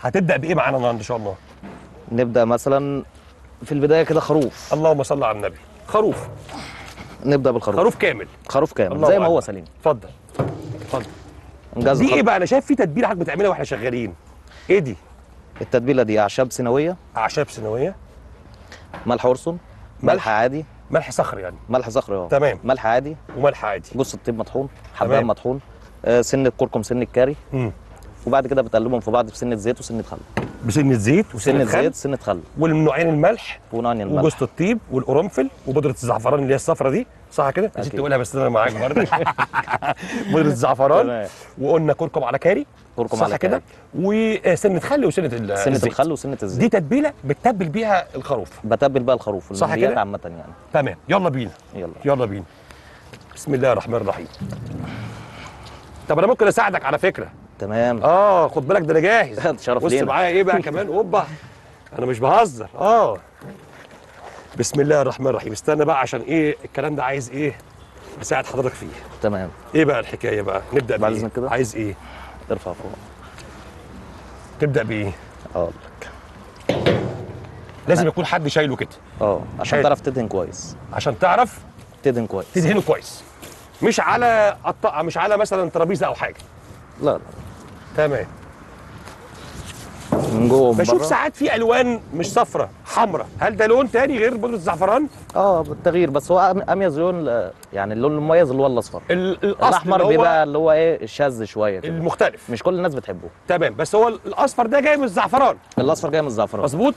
هتبدا بايه معانا النهارده ان شاء الله نبدا مثلا في البدايه كده خروف اللهم صل على النبي خروف نبدا بالخروف خروف كامل خروف كامل الله زي ما هو أكبر. سليم اتفضل اتفضل نجهز دي ايه الخروف. بقى انا شايف في تتبيله حضرتك بتعملها واحنا شغالين ايه دي التتبيله دي اعشاب سينويه اعشاب سنويه ملح ورسن ملح. ملح عادي ملح صخر يعني ملح صخري اه تمام. ملح عادي وملح عادي جوز الطيب مطحون تمام. حبهان مطحون آه، سنه كركم سنه كاري مم. وبعد كده بتقلبهم في بعض بسنه زيت وسنه خل بسنه زيت سنه وسنه خل زيت سنه خل والنوعين الملح ونعني الملح وجوز الطيب والقرنفل وبودره الزعفران اللي هي الصفرة دي صح كده؟ نسيت أكيد. تقولها بس انا معاك برضه بودره الزعفران تمام. وقلنا كركم على كاري كركم صح على كده؟ وسنه خل وسنه ال- سنه الزيت. الخل وسنه الزيت دي تتبيله بتتبل بيها الخروف بتبل بقى الخروف صح المنديات كده؟ عامه يعني تمام يلا بينا يلا يلا بينا بسم الله الرحمن الرحيم طب انا ممكن اساعدك على فكره تمام اه خد بالك ده انا جاهز شرف بص لينا. معايا ايه بقى كمان اوبا انا مش بهزر اه بسم الله الرحمن الرحيم استنى بقى عشان ايه الكلام ده عايز ايه اساعد حضرتك فيه تمام ايه بقى الحكايه بقى نبدا بعد بايه إذنك كده. عايز ايه ارفع فوق تبدا بايه اه لازم يكون حد شايله كده اه عشان حلو. تعرف تدهن كويس عشان تعرف تدهن كويس تدهنه كويس مش على الط... مش على مثلا ترابيزه او حاجه لا لا تمام من جوه ومن بشوف بره ساعات في الوان مش صفرة حمراء هل ده لون تاني غير بودره الزعفران اه بالتغيير بس هو أم- اميز لون ل- يعني اللون المميز اللي هو الاصفر ال- الاصل الاحمر اللي هو بيبقى اللي هو ايه الشاذ شويه كده المختلف مش كل الناس بتحبه تمام بس هو الاصفر ده جاي من الزعفران الاصفر جاي من الزعفران مظبوط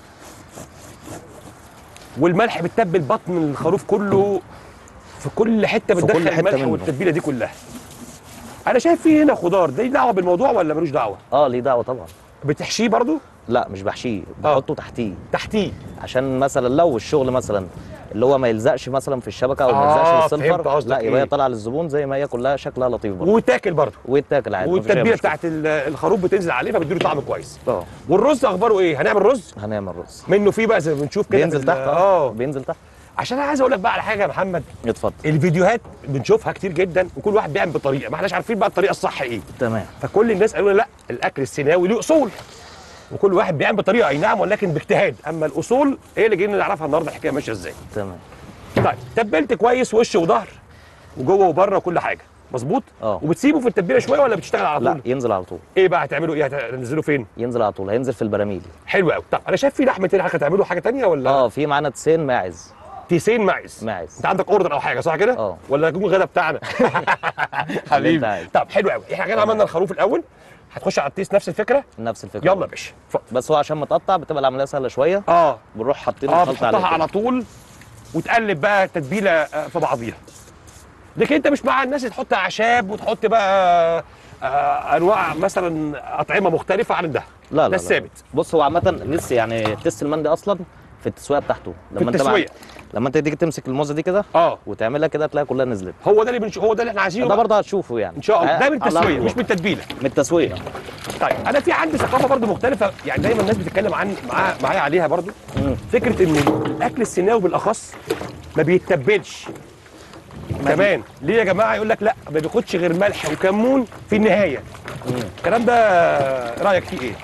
والملح بتتبل بطن الخروف كله في كل حته في بتدخل كل حتة الملح منه. والتتبيله دي كلها انا شايف في هنا خضار ده ليه دعوه بالموضوع ولا ملوش دعوه اه ليه دعوه طبعا بتحشيه برضو لا مش بحشيه آه. بحطه تحتيه تحتيه عشان مثلا لو الشغل مثلا اللي هو ما يلزقش مثلا في الشبكه او ما آه، يلزقش فهمت السلفر قصدك لا يبقى إيه. هي طالعه للزبون زي ما هي كلها شكلها لطيف برضه وتاكل برضو ويتاكل عادي مفيش أي والتتبيله مشكلة. بتاعت ال- الخروف بتنزل عليه فبتديله طعم كويس اه والرز اخباره ايه هنعمل رز هنعمل رز منه فيه بقى زي ما بنشوف كده بينزل في تحت ال- اه اه بينزل تحت عشان انا عايز اقول لك بقى على حاجه يا محمد اتفضل الفيديوهات بنشوفها كتير جدا وكل واحد بيعمل بطريقه ما احناش عارفين بقى الطريقه الصح ايه تمام فكل الناس قالوا لنا لا الاكل السيناوي له اصول وكل واحد بيعمل بطريقه اي نعم ولكن باجتهاد اما الاصول هي اللي جايين نعرفها النهارده الحكايه ماشيه ازاي تمام طيب تبلت كويس وش وظهر وجوه وبره وكل حاجه مظبوط اه. وبتسيبه في التتبيله شويه ولا بتشتغل على لا طول ينزل على طول ايه بقى هتعملوا ايه هتنزلوا فين ينزل على طول هينزل في البراميل حلو قوي طب انا شايف في لحمه تاني حضرتك هتعملوا حاجه تانية ولا اه في معانا تسين ماعز تيسين معز ماعز انت عندك اوردر او حاجه صح كده اه. ولا يكون الغدا بتاعنا اللي انت عايزه. طب حلو قوي احنا كده عملنا الخروف الاول هتخش على التيس نفس الفكره نفس الفكره يلا يا باشا اتفضل. بس هو عشان متقطع بتبقى العمليه سهله شويه اه بنروح حاطين اه الخلطه عليه بتحطها على كده. طول وتقلب بقى التتبيله آه، في بعضيها لكن انت مش مع الناس اللي تحط اعشاب وتحط بقى آه، انواع مثلا اطعمه مختلفه عن ده لا لا ده لا. الثابت بص هو عامه لسه يعني تيست المندي اصلا في التسويه بتاعته لما انت التسوية. لما انت تيجي تمسك الموزه دي كده اه وتعملها كده تلاقي كلها نزلت هو ده اللي بنش... هو ده اللي احنا عايزينه ده بقى. برضه هتشوفه يعني ان شاء الله ده من على التسويه الأرض. مش من التتبيله من التسويه طيب انا في عندي ثقافه برضو مختلفه يعني دايما الناس بتتكلم عن معايا معايا عليها برضو مم. فكره ان الاكل السيناوي بالاخص ما بيتبلش كمان ليه يا جماعه يقول لك لا ما بياخدش غير ملح وكمون في النهايه الكلام ده رايك فيه ايه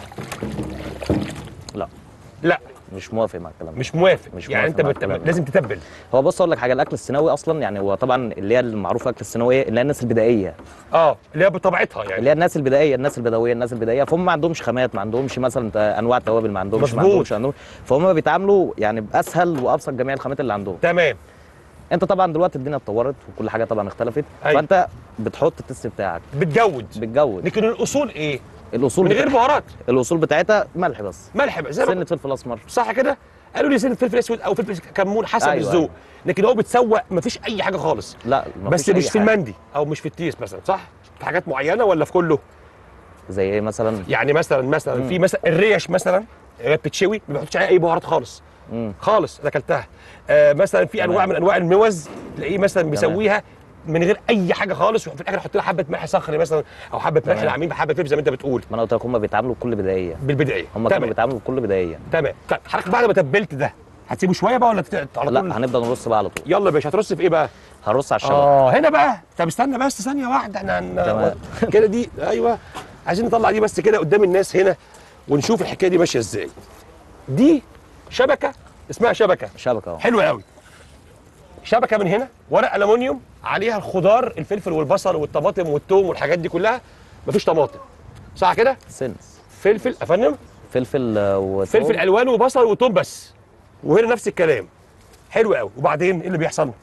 لا لا مش موافق مع الكلام ده مش موافق مش يعني موافق انت مع بت... الكلام ده. لازم تتبل هو بص اقول لك حاجه الاكل السيناوي اصلا يعني هو طبعا اللي هي المعروفه اكل السيناوي اللي هي الناس البدائيه اه اللي هي بطبيعتها يعني اللي هي الناس البدائيه الناس البدويه الناس البدائيه فهم ما عندهمش خامات ما عندهمش مثلا ت- انواع توابل ما عندهمش ما مظبوط. عندهمش عندهم فهم بيتعاملوا يعني باسهل وابسط جميع الخامات اللي عندهم تمام انت طبعا دلوقتي الدنيا اتطورت وكل حاجه طبعا اختلفت أيوة. فانت بتحط التست بتاعك بتجود بتجود لكن الاصول ايه الاصول من غير بتاع... بهارات الاصول بتاعتها ملح بس ملح بقى زي ما سنه فلفل اسمر صح كده قالوا لي سنه فلفل اسود او فلفل كمون حسب أيوة، الذوق أيوة. لكن هو بتسوق مفيش اي حاجه خالص لا بس مفيش مش أي في حاجة. المندي او مش في التيس مثلا صح في حاجات معينه ولا في كله زي ايه مثلا يعني مثلا مثلا في مثلا الريش مثلا هي بتتشوي ما بيحطش عليها اي بهارات خالص مم. خالص انا اكلتها آه مثلا في انواع تمام. من انواع الموز تلاقيه مثلا بيسويها من غير اي حاجه خالص وفي الاخر يحط لها حبه ملح صخري مثلا او حبه ملح تمام. ناعمين بحبه فلفل زي ما انت بتقول ما انا قلت لك هم بيتعاملوا بكل بدائيه بالبدايه هم كانوا تمام بيتعاملوا بكل بدائيه تمام طيب حضرتك بعد ما تبلت ده هتسيبه شويه بقى ولا تت- على طول لا هنبدا نرص بقى على طول يلا يا باشا هترص في ايه بقى هنرص على الشبكه اه هنا بقى طب استنى بس ثانيه واحده احنا هن- تمام. كده دي ايوه عايزين نطلع دي بس كده قدام الناس هنا ونشوف الحكايه دي ماشيه ازاي دي شبكه اسمها شبكه شبكه اهو حلوه قوي شبكه من هنا ورق الومنيوم عليها الخضار الفلفل والبصل والطماطم والثوم والحاجات دي كلها مفيش طماطم صح كده سنس فلفل افندم فلفل آه، وثوم. فلفل الوان وبصل وثوم بس وهنا نفس الكلام حلو قوي وبعدين ايه اللي بيحصل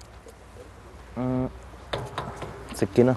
سكينه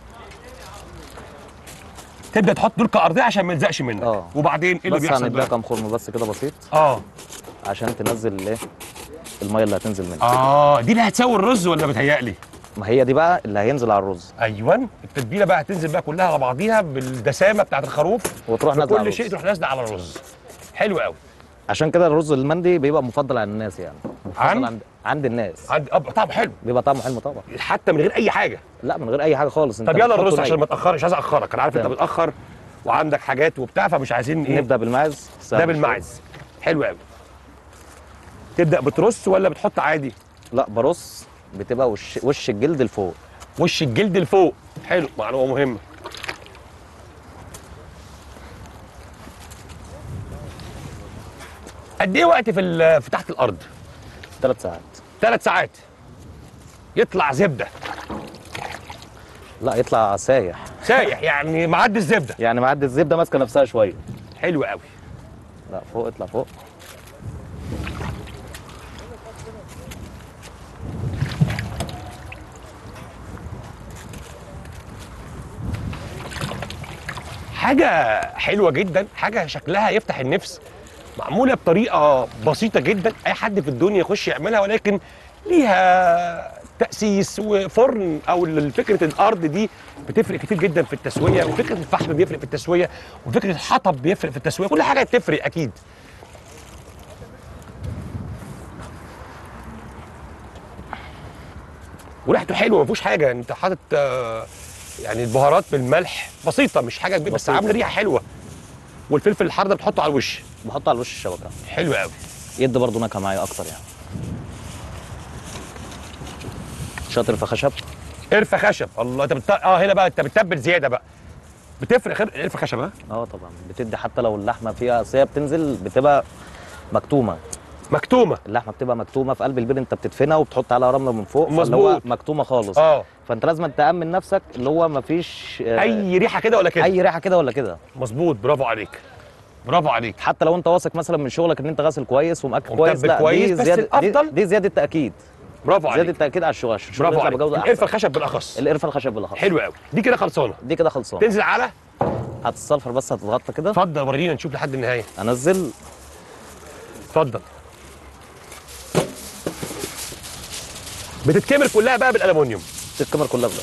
تبدا تحط دول كارضيه عشان ما يلزقش منك اه. وبعدين ايه اللي بس بيحصل هنديها بقى كام خرم بس كده بسيط اه عشان تنزل الايه الميه اللي هتنزل منها اه دي اللي هتسوي الرز ولا بتهيألي ما هي دي بقى اللي هينزل على الرز ايوه التتبيله بقى هتنزل بقى كلها على بعضيها بالدسامه بتاعت الخروف وتروح نازله على كل شيء الرز تروح نازله على الرز حلو قوي عشان كده الرز المندي بيبقى مفضل عند الناس يعني مفضل عن؟ عند عند الناس عندي اب طعم حلو بيبقى طعمه حلو طبعا حتى من غير اي حاجه لا من غير اي حاجه خالص انت طب يلا بتحطه الرز ني. عشان ما تاخرش مش عايز اخرك انا عارف انت تمام. متاخر وعندك حاجات وبتاع فمش عايزين ايه نبدا بالماعز ده بالمعز حلو قوي تبدا بترص ولا بتحط عادي لا برص بتبقى وش وش الجلد لفوق وش الجلد لفوق حلو معلومه مهمه قد ايه وقت في ال- في تحت الارض ثلاث ساعات ثلاث ساعات يطلع زبده لا يطلع سايح سايح يعني معدي الزبده يعني معدي الزبده ماسكه نفسها شويه حلو قوي لا فوق اطلع فوق حاجه حلوه جدا حاجه شكلها يفتح النفس معموله بطريقه بسيطه جدا اي حد في الدنيا يخش يعملها ولكن ليها تاسيس وفرن او فكره الارض دي بتفرق كتير جدا في التسويه وفكره الفحم بيفرق في التسويه وفكره الحطب بيفرق في التسويه كل حاجه بتفرق اكيد وريحته حلوه ما فيهوش حاجه انت حاطط آه، يعني البهارات بالملح بسيطه مش حاجه كبيره بس بسيطة. عامله ريحه حلوه والفلفل الحار ده بتحطه على الوش بحطه على وش الشبكه حلو قوي يدي برضه نكهه معايا اكتر يعني شاطر في خشب قرفه خشب الله انت بت... اه هنا بقى انت بتتبل زياده بقى بتفرق خير قرفه خشب ها اه طبعا بتدي حتى لو اللحمه فيها اصل هي بتنزل بتبقى مكتومه مكتومه اللحمه بتبقى مكتومه في قلب البيض انت بتدفنها وبتحط عليها رمله من فوق فاللي مظبوط. هو مكتومه خالص اه فانت لازم تامن نفسك اللي هو مفيش آه، اي ريحه كده ولا كده اي ريحه كده ولا كده مظبوط برافو عليك برافو عليك حتى لو انت واثق مثلا من شغلك ان انت غاسل كويس ومأكل كويس ومتبل لا كويس، دي بس زياده الأفضل- دي, دي زياده تاكيد برافو زياده عليك تاكيد على الشغل عشان الشغل برافو يطلع عليك بجوده القرفه احسن الخشب بالاخص القرفه الخشب بالاخص حلو قوي دي كده خلصانه دي كده خلصان تنزل على هتتصلفر بس هتتغطى كده اتفضل ورينا نشوف لحد النهايه انزل اتفضل بتتكمر كلها بقى بالالومنيوم الكاميرا كلها بقى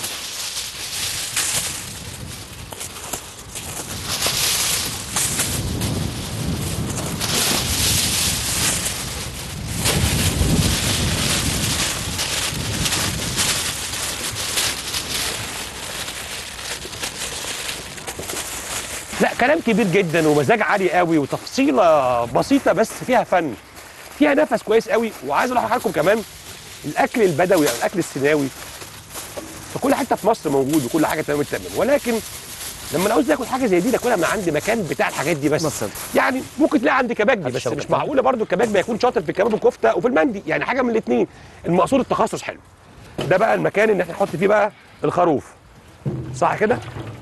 لا كلام كبير جدا ومزاج عالي قوي وتفصيله بسيطه بس فيها فن فيها نفس كويس قوي وعايز اقول لحضراتكم كمان الاكل البدوي او الاكل السيناوي في كل حته في مصر موجود وكل حاجه تمام التمام ولكن لما نعوز ناكل حاجه زي دي ناكلها من عند مكان بتاع الحاجات دي بس مثلا. يعني ممكن تلاقي عند كبابجي بس الشبكة. مش معقوله برضو الكبابجي يكون شاطر في الكباب والكفته وفي المندي يعني حاجه من الاثنين المقصود التخصص حلو ده بقى المكان اللي احنا نحط فيه بقى الخروف صح كده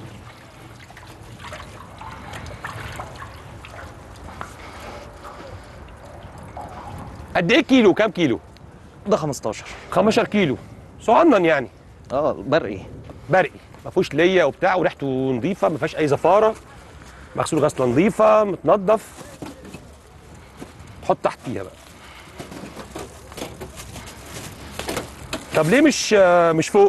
قد ايه كيلو كام كيلو ده 15 15 كيلو صغنن يعني اه برقي برقي ما فيهوش ليا وبتاع وريحته نظيفه ما فيهاش اي زفاره مغسول غسله نظيفه متنضف تحط تحتيها بقى طب ليه مش آه، مش فوق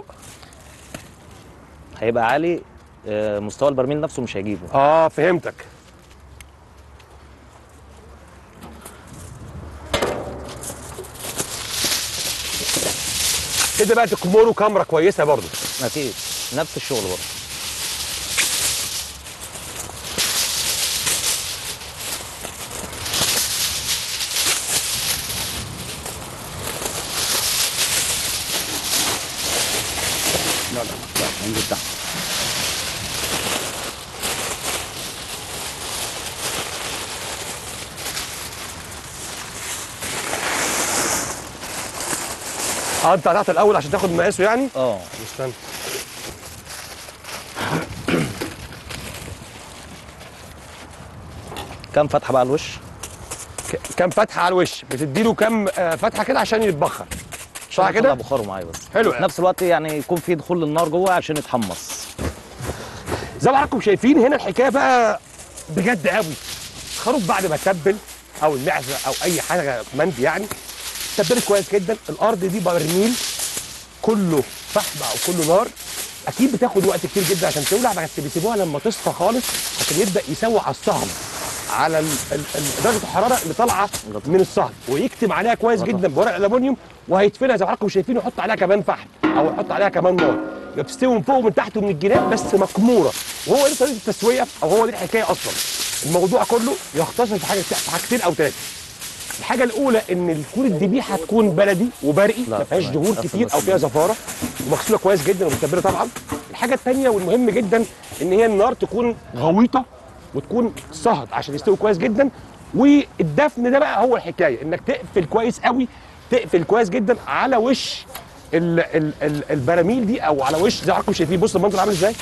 هيبقى عالي آه، مستوى البرميل نفسه مش هيجيبه اه فهمتك كده بقى تكمروا كاميرا كويسه برضو اكيد نفس الشغل برضه لا لا لا انزل تحت اه انت قطعت الاول عشان تاخد مقاسه يعني اه استنى كام فتحه بقى على الوش ك- كام فتحه على الوش بتديله كام آه، فتحه كده عشان يتبخر صح عشان يطلع كده بخاره معايا بس حلو في نفس الوقت يعني يكون في دخول للنار جوه عشان يتحمص زي ما حضراتكم شايفين هنا الحكايه بقى بجد قوي خروف بعد ما تبل او المعزه او اي حاجه مندي يعني تبلت كويس جدا الارض دي برميل كله فحم او كله نار اكيد بتاخد وقت كتير جدا عشان تولع بس بيسيبوها لما تصفى خالص عشان يبدا يسوي على الصهد على ال- ال- ال- درجه الحراره اللي طالعه من الصهد ويكتم عليها كويس غطا. جدا بورق الالومنيوم وهيدفنها زي ما حضراتكم شايفين ويحط عليها كمان فحم او يحط عليها كمان نار يبقى بتستوي من فوق ومن تحت ومن الجناب بس مكموره وهو دي طريقه التسويه او هو دي الحكايه اصلا الموضوع كله يختصر في حاجه في حاجتين او ثلاثه الحاجه الاولى ان الكور الذبيحه تكون بلدي وبرقي لا، ما فيهاش تمام. دهون بس- كتير بس- او فيها زفاره ومغسوله كويس جدا ومتبله طبعا الحاجه الثانيه والمهم جدا ان هي النار تكون غويطه وتكون صهد عشان يستوي كويس جدا والدفن ده بقى هو الحكايه انك تقفل كويس قوي تقفل كويس جدا على وش ال ال ال البراميل دي او على وش زي ما حضراتكم شايفين بص المنظر عامل ازاي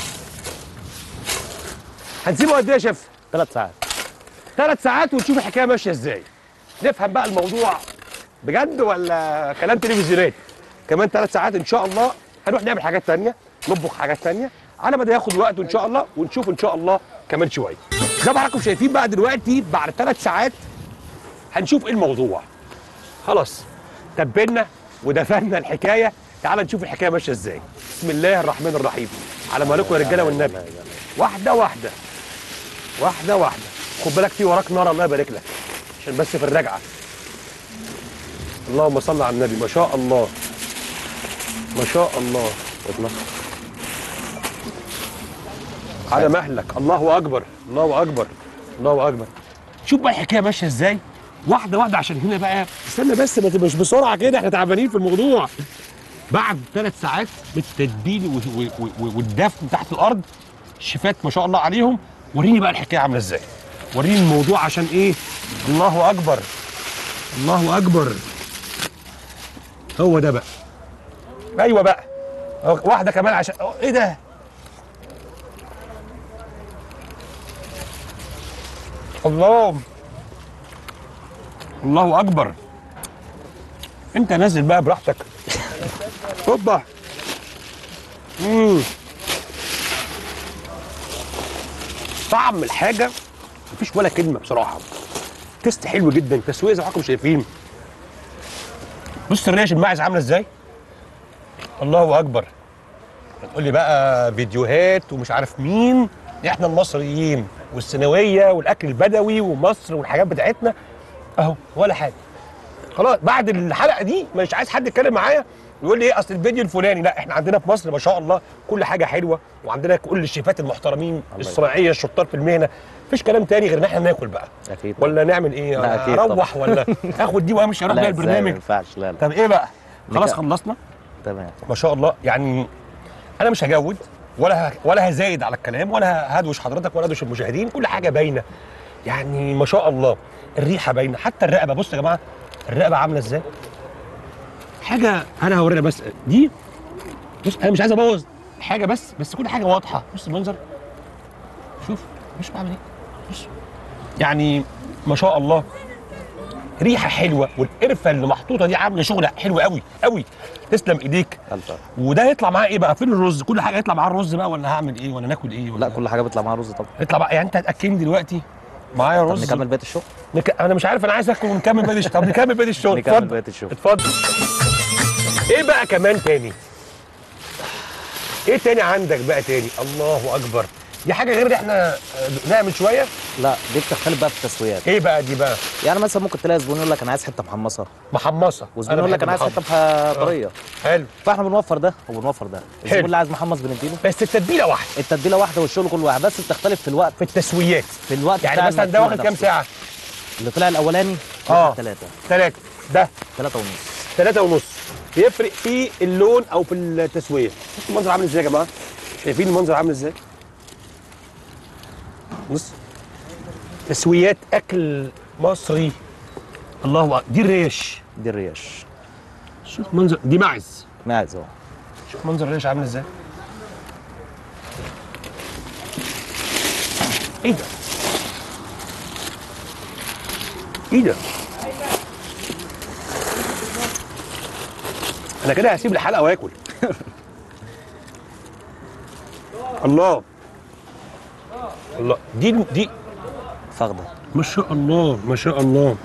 هنسيبه قد ايه يا شيف ثلاث ساعات ثلاث ساعات ونشوف الحكايه ماشيه ازاي نفهم بقى الموضوع بجد ولا كلام تلفزيونات كمان ثلاث ساعات ان شاء الله هنروح نعمل حاجات تانية نطبخ حاجات تانية على ما ده ياخد وقت ان شاء الله ونشوف ان شاء الله كمان شويه زي ما حضراتكم شايفين بقى دلوقتي بعد ثلاث ساعات هنشوف ايه الموضوع خلاص تبلنا ودفنا الحكايه تعال نشوف الحكايه ماشيه ازاي بسم الله الرحمن الرحيم على مالكم يا رجاله والنبي واحده واحده واحده واحده خد بالك في وراك نار الله يبارك لك عشان بس في الرجعه اللهم صل على النبي ما شاء الله ما شاء الله على مهلك الله اكبر الله اكبر الله اكبر شوف بقى الحكايه ماشيه ازاي واحده واحده عشان هنا بقى استنى بس ما تبقاش بسرعه كده احنا تعبانين في الموضوع بعد ثلاث ساعات بالتتبيل و- و- و- والدفن تحت الارض الشيفات ما شاء الله عليهم وريني بقى الحكايه عامله ازاي وريني الموضوع عشان ايه الله اكبر الله اكبر هو ده بقى ايوه بقى أهو واحده كمان عشان أهو، ايه ده الله الله اكبر انت نازل بقى براحتك هوبا امم طعم الحاجه مفيش ولا كلمه بصراحه تيست حلو جدا تسويه زي ما حضراتكم شايفين بص الريش الماعز عامله ازاي الله اكبر هتقول لي بقى فيديوهات ومش عارف مين احنا المصريين والسنويه والاكل البدوي ومصر والحاجات بتاعتنا اهو ولا حاجه خلاص بعد الحلقه دي مش عايز حد يتكلم معايا ويقول لي ايه اصل الفيديو الفلاني لا احنا عندنا في مصر ما شاء الله كل حاجه حلوه وعندنا كل الشيفات المحترمين الصناعيه الشطار في المهنه مفيش كلام تاني غير ان احنا ناكل بقى اكيد ولا نعمل ايه لا، أكيد اروح ولا اخد دي وامشي اروح لا بيها إزاي؟ ما البرنامج ينفعش لا لا طب ايه بقى خلاص نك- خلصنا تمام ما شاء الله يعني انا مش هجود ولا ه... ولا هزايد على الكلام ولا هدوش حضرتك ولا هدوش المشاهدين كل حاجه باينه يعني ما شاء الله الريحه باينه حتى الرقبه بصوا يا جماعه الرقبه عامله ازاي حاجه انا هورينا بس دي بص انا مش عايز ابوظ حاجه بس بس كل حاجه واضحه بص المنظر شوف مش بعمل ايه بص يعني ما شاء الله ريحه حلوه والقرفه اللي محطوطه دي عامله شغل حلو قوي قوي تسلم ايديك ألف عافية. وده يطلع معاه ايه بقى فين الرز كل حاجه يطلع معاه الرز بقى ولا هعمل ايه ولا ناكل ايه ولا لا كل حاجه بيطلع معاها رز طبعا يطلع بقى يعني انت هتاكلني دلوقتي معايا طب رز نكمل بقيه الشغل نك... انا مش عارف انا عايز اكل ونكمل باقي الشغل طب نكمل باقي الشغل نكمل اتفضل بقيه الشغل اتفضل ايه بقى كمان تاني ايه تاني عندك بقى تاني الله اكبر دي حاجه غير اللي احنا آه، نعمل شويه لا دي بتختلف بقى في التسويات ايه بقى دي بقى يعني مثلا ممكن تلاقي زبون يقول لك انا عايز حته محمصه محمصه وزبون يقول لك انا عايز حته مح- طريه حلو فاحنا بنوفر ده وبنوفر ده الزبون اللي عايز محمص بنديله بس التتبيله واحده التتبيله واحده والشغل كله واحد بس بتختلف في الوقت في التسويات في الوقت يعني بتاع مثلا ده المدفون واخد كام نفسه. ساعه اللي طلع الاولاني آه. ثلاثه ثلاثه ده ثلاثه ونص ثلاثة ونص بيفرق في اللون او في التسويه بصوا المنظر عامل ازاي يا جماعه شايفين المنظر عامل ازاي بص تسويات اكل مصري الله أكبر. دي الريش دي الريش شوف منظر دي معز معز اهو شوف منظر الريش عامل ازاي ايه ده ايه ده انا كده هسيب الحلقه واكل الله الله دي دي فخده ما شاء الله ما شاء الله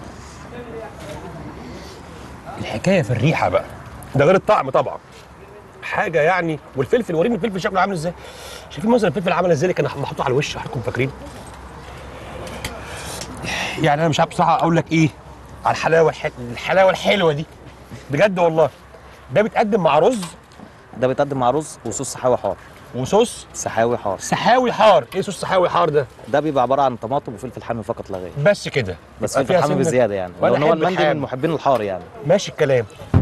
الحكايه في الريحه بقى ده غير الطعم طبعا حاجه يعني والفلفل وريني الفلفل شكله عامل ازاي شايفين منظر الفلفل عامل ازاي اللي كان محطوط على الوش حضراتكم فاكرين يعني انا مش عارف بصراحه اقول لك ايه على الحلاوه الح... الحلاوه الحلوه دي بجد والله ده بيتقدم مع رز ده بيتقدم مع رز وصوص سحاوي حار وصوص سحاوي حار سحاوي حار ايه صوص سحاوي حار ده ده بيبقى عباره عن طماطم وفلفل حامي فقط لا غير بس كده بس يبقى فلفل فيها حامي سنة- بزياده يعني وأنا لان هو أحب المندي الحامي. من محبين الحار يعني ماشي الكلام